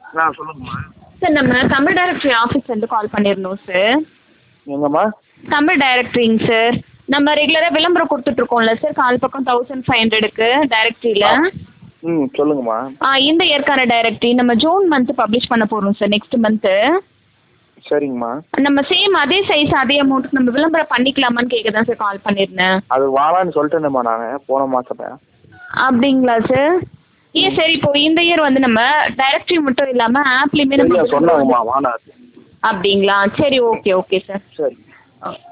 ஆ சொல்லுங்கம்மா சார் நம்ம தமிழ் டைரக்டரி ஆஃபீஸ்லேருந்து கால் பண்ணியிருந்தோம் சார் எங்கம்மா தமிழ் டைரக்டரிங்க சார் நம்ம ரெகுலராக விளம்பரம் கொடுத்துட்ருக்கோம்ல சார் கால் பக்கம் தௌசண்ட் ஃபைவ் ஹண்ட்ரடுக்கு டைரக்டரியில் ம் சொல்லுங்கம்மா ஆ இந்த இயர்க்கான டைரக்டரி நம்ம ஜூன் மந்த் பப்ளிஷ் பண்ண போகிறோம் சார் நெக்ஸ்ட் மந்த்து சரிங்கம்மா நம்ம சேம் அதே சைஸ் அதே அமௌண்ட்டுக்கு நம்ம விளம்பரம் பண்ணிக்கலாமான்னு கேட்க தான் சார் கால் பண்ணியிருந்தேன் அது வாழான்னு சொல்லிட்டேனேம்மா நான் போன மாதமே அப்படிங்களா சார் ஏன் சார் இப்போ இந்த இயர் வந்து நம்ம டைரக்டரி மட்டும் இல்லாமல் ஆப்லேயுமே சரியா நம்ம சொன்னாங்கம்மா வானா அப்படிங்களா சரி ஓகே ஓகே சார் சரி ஓ